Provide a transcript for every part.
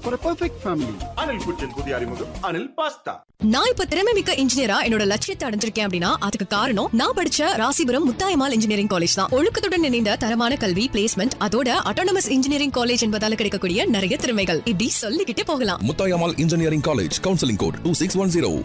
for a perfect family. Anil குச்சின் புதிய அறிமுகம் Anil pasta நான் இப்ப திறமை மிக்க இன்ஜினியரா என்னோட லட்சியத்தை அடைஞ்சிருக்கேன் அப்படின்னா அதுக்கு காரணம் நான் படிச்ச ராசிபுரம் முத்தாயமால் இன்ஜினியரிங் காலேஜ் தான் ஒழுக்கத்துடன் இணைந்த தரமான கல்வி பிளேஸ்மெண்ட் அதோட அட்டானமஸ் இன்ஜினியரிங் காலேஜ் என்பதால கிடைக்கக்கூடிய நிறைய திறமைகள் இப்படி சொல்லிக்கிட்டே போகலாம் Muthayammal engineering college counselling code two six one zero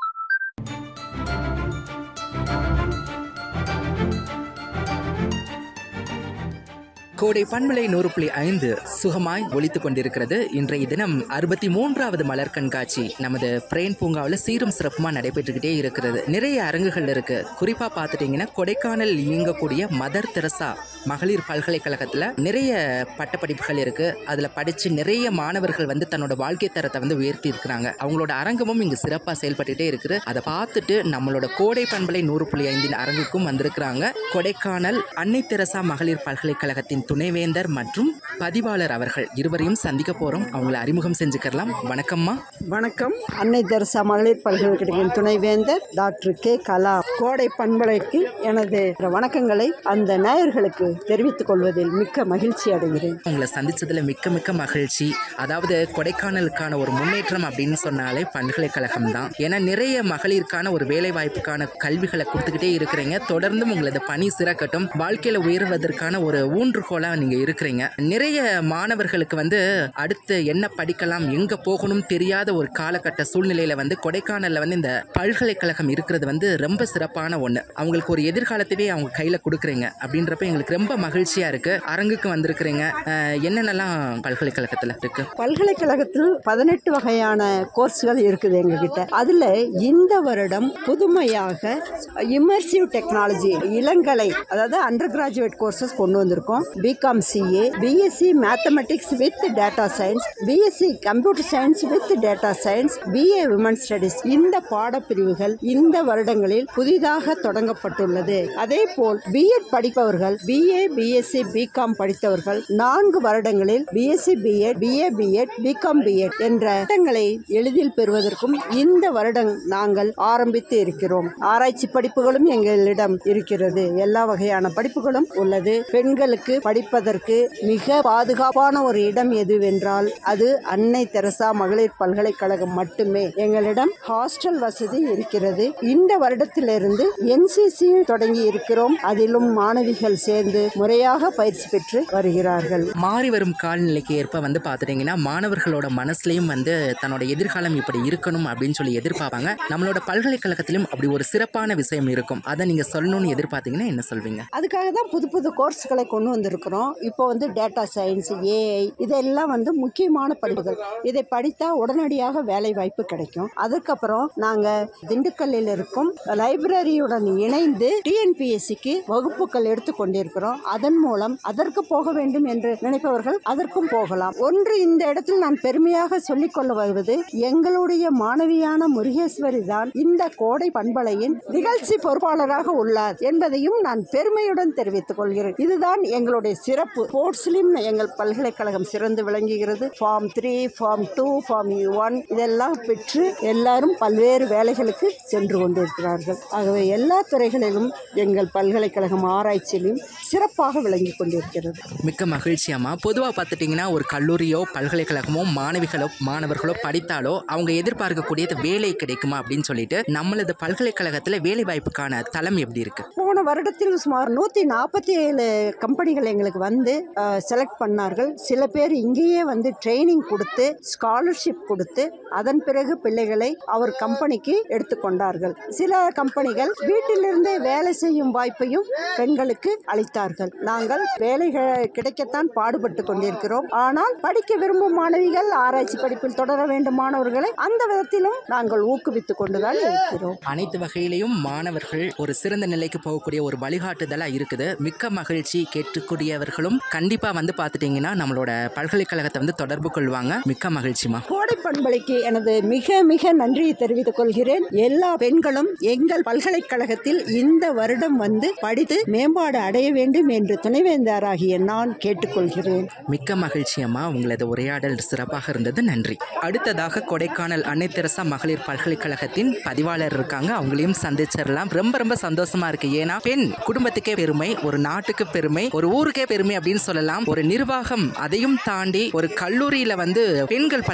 Kodai பண்பலை நூறு புள்ளி ஐந்து சுகமாய் ஒலித்துக் கொண்டிருக்கிறது இன்றைய தினம் அறுபத்தி மூன்றாவது மலர் கண்காட்சி நமது பிரேன் பூங்காவில் சீரும் சிறப்புமா நடைபெற்றுக்கிட்டே இருக்கிறது நிறைய அரங்குகள் இருக்கு குறிப்பா பார்த்துட்டீங்கன்னா கொடைக்கானல் இயங்கக்கூடிய மதர் தெரசா மகளிர் பல்கலைக்கழகத்துல நிறைய பட்டப்படிப்புகள் இருக்கு அதுல படிச்சு நிறைய மாணவர்கள் வந்து தன்னோட வாழ்க்கை தரத்தை வந்து உயர்த்தி இருக்கிறாங்க அவங்களோட அரங்கமும் இங்கு சிறப்பா செயல்பட்டுட்டே இருக்குது அதை பார்த்துட்டு நம்மளோட கோடை பண்பலை நூறு புள்ளி ஐந்தின் அரங்குக்கும் வந்திருக்கிறாங்க கொடைக்கானல் அன்னை தெரசா மகளிர் பல்கலைக்கழகத்தின் துணைவேந்தர் மற்றும் பதிவாளர் அவர்கள் இருவரையும் சந்திக்க போறோம் அவங்கள அறிமுகம் செஞ்சுக்கலாம் வணக்கம்மா வணக்கம் அன்னை தெரசா மகளிர் பல்கலைக்கழகத்தின் துணைவேந்தர் டாக்டர் கே கலா கோடை பண்பலைக்கு எனது வணக்கங்களை அந்த நேயர்களுக்கு தெரிவித்துக் கொள்வதில் மிக்க மகிழ்ச்சி அடைகிறேன் உங்களை சந்திச்சதுல மிக்க மிக்க மகிழ்ச்சி அதாவது கொடைக்கானலுக்கான ஒரு முன்னேற்றம் அப்படின்னு சொன்னாலே பல்கலைக்கழகம் தான் ஏன்னா நிறைய மகளிருக்கான ஒரு வேலை வாய்ப்புக்கான கல்விகளை கொடுத்துக்கிட்டே இருக்கிறீங்க தொடர்ந்தும் உங்களது பணி சிறக்கட்டும் வாழ்க்கையில உயர்வதற்கான ஒரு ஊன்றுகோலா நீங்க இருக்கிறீங்க நிறைய மாணவர்களுக்கு வந்து அடுத்து என்ன படிக்கலாம் எங்க போகணும் தெரியாத ஒரு காலகட்ட சூழ்நிலையில வந்து கொடைக்கானல்ல வந்து இந்த பல்கலைக்கழகம் இருக்கிறது வந்து ரொம்ப சிறப்பான ஒண்ணு அவங்களுக்கு ஒரு எதிர்காலத்தையே அவங்க கையில கொடுக்குறீங்க அப்படின்றப்ப எங்களுக்கு ரொம்ப மகிழ்ச்சியா இருக்கு அரங்குக்கு வந்திருக்கிறீங்க அஹ், என்னென்னலாம் பல்கலைக்கழகத்துல இருக்கு பல்கலைக்கழகத்தில் பதினெட்டு வகையான கோர்ஸ்கள் இருக்குது எங்ககிட்ட அதுல இந்த வருடம் புதுமையாக இம்மர்சிவ் டெக்னாலஜி இளங்கலை அதாவது அண்டர் கிராஜுவேட் கோர்சஸ் கொண்டு வந்திருக்கோம் B Com CA B Sc mathematics with data science B Sc computer science with data science BA women studies இந்த பாடப்பிரிவுகள் இந்த வருடங்களில் புதிதாக தொடங்கப்பட்டுள்ளது அதே போல் பிஎட் படிப்பவர்கள் பிஏ பிஎஸ்சி பிகாம் படித்தவர்கள் நான்கு வருடங்களில் B Sc B Ed BA B Ed B Com B Ed என்ற பட்டங்களை எளிதில் பெறுவதற்கும் இந்த வருடம் நாங்கள் ஆரம்பித்து இருக்கிறோம் ஆராய்ச்சி படிப்புகளும் எங்களிடம் இருக்கிறது எல்லா வகையான படிப்புகளும் உள்ளது பெண்களுக்கு படிப்பதற்கு மிக பாதுகாப்பான ஒரு இடம் எதுவென்றால் அது அன்னை தெரசா மகளிர் பல்கலைக்கழகம் மட்டுமே எங்களிடம் ஹாஸ்டல் வசதி இருக்கிறது இந்த வருடத்திலிருந்து என்சிசி தொடங்கி இருக்கிறோம் அதிலும் மாணவிகள் சேர்ந்து முறையாக பயிற்சி பெற்று வருகிறார்கள் மாறி வரும் காலநிலைக்கு ஏற்ப வந்து பார்த்துட்டீங்கன்னா மாணவர்களோட மனசுலையும் வந்து தன்னோட எதிர்காலம் இப்படி இருக்கணும் அப்படின்னு சொல்லி எதிர்பார்ப்பாங்க நம்மளோட பல்கலைக்கழகத்திலும் அப்படி ஒரு சிறப்பான விஷயம் இருக்கும் அதை நீங்க சொல்லணும்னு எதிர்பார்த்தீங்கன்னா என்ன சொல்வீங்க அதுக்காக தான் புது புது கோர்ஸ்களை கொண்டு வந்திருக்கிறோம் இப்போ வந்து டேட்டா சயின்ஸ் ஏஐ இதெல்லாம் வந்து முக்கியமான படிப்புகள் இதை படித்தா உடனடியாக வேலை வாய்ப்பு கிடைக்கும் அதுக்கப்புறம் நாங்கள் திண்டுக்கல்லில் இருக்கும் லைப்ரரியுடன் இணைந்து டிஎன்பிஎஸ்சிக்கு வகுப்புகள் எடுத்து கொண்டிருக்கிறோம் அதன் மூலம் அதற்கு போக வேண்டும் என்று நினைப்பவர்கள் அதற்கும் போகலாம் ஒன்று இந்த இடத்தில் நான் பெருமையாக சொல்லிக்கொள்ள வருவது எங்களுடைய மாணவியான முருகேஸ்வரி தான் இந்த கோடை பண்பலையின் நிகழ்ச்சி பொறுப்பாளராக உள்ளார் என்பதையும் நான் பெருமையுடன் தெரிவித்துக் கொள்கிறேன் இதுதான் எங்களுடைய சிறப்பு ஸ்போர்ட்ஸ்லையும் எங்கள் பல்கலைக்கழகம் சிறந்து விளங்குகிறது form three form two form one இதெல்லாம் பெற்று எல்லாரும் பல்வேறு வேலைகளுக்கு சென்று கொண்டிருக்கிறார்கள் ஆகவே எல்லா துறைகளிலும் எங்கள் பல்கலைக்கழகம் ஆராய்ச்சியிலும் சிறப்பாக விளங்கி கொண்டிருக்கிறது மிக்க மகிழ்ச்சியாமா பொதுவாக பார்த்துட்டிங்கன்னா ஒரு கல்லூரியோ பல்கலைக்கழகமோ மாணவிகளோ மாணவர்களோ படித்தாலோ அவங்க எதிர்பார்க்கக்கூடியது வேலை கிடைக்குமா அப்படின்னு சொல்லிட்டு நம்மளது பல்கலைக்கழகத்தில் வேலை வாய்ப்புக்கான தளம் எப்படி இருக்கு போன வருடத்தில் சுமார் நூற்றி நாற்பத்தி ஏழு கம்பெனிகள் எங்களுக்கு வந்து செலக்ட் பண்ணார்கள் சில பேர் இங்கேயே வந்து ட்ரைனிங் கொடுத்து ஸ்காலர்ஷிப் கொடுத்து அதன் பிறகு பிள்ளைகளை அவர் கம்பெனிக்கு எடுத்துக்கொண்டார்கள் சில கம்பெனிகள் வீட்டிலிருந்தே வேலை செய்யும் வாய்ப்பையும் பெண்களுக்கு அளித்தார்கள் நாங்கள் வேலைகள் கிடைக்கத்தான் பாடுபட்டு கொண்டிருக்கிறோம் ஆனால் படிக்க விரும்பும் மாணவிகள் ஆராய்ச்சி படிப்பில் தொடர வேண்டும் மாணவர்களை அந்த விதத்திலும் நாங்கள் ஊக்குவித்துக் கொண்டுதான் இருக்கிறோம் அனைத்து வகையிலையும் மாணவர்கள் ஒரு சிறந்த நிலைக்கு போகக்கூடிய ஒரு வழிகாட்டுதலா இருக்குது மிக்க மகிழ்ச்சி கேட்டுக்கூடியவர்களும் கண்டிப்பா வந்து பார்த்துட்டீங்கன்னா நம்மளோட பல்கலைக்கழகத்தை வந்து தொடர்பு கொள்வாங்க மிக்க மகிழ்ச்சிமா கோடை பண்பலைக்கு எனது மிக மிக நன்றியை தெரிவித்துக் கொள்கிறேன் எல்லா பெண்களும் எங்கள் பல்கலைக்கழகத்தில் இந்த வருடம் வந்து படித்து மேம்பாடு அடைய வேண்டும் என்று துணைவேந்தராகிய நான் கேட்டுக்கொள்கிறேன் மிக்க மகிழ்ச்சி அம்மா உங்களது உரையாடல் சிறப்பாக இருந்தது நன்றி அடுத்ததாக கொடைக்கானல் அன்னை தெரசா மகளிர் பல்கலைக்கழகத்தின் பதிவாளர் இருக்காங்க அவங்களையும் சந்திச்சிடலாம் ரொம்ப ரொம்ப சந்தோஷமா இருக்கு ஏன்னா பெண் குடும்பத்துக்கே பெருமை ஒரு நாட்டுக்கு பெருமை ஒரு ஊருக்கே பெருமை அப்படின்னு சொல்லலாம் ஒரு நிர்வாகம் அதையும் தாண்டி ஒரு கல்லூரியில வந்து பெண்கள்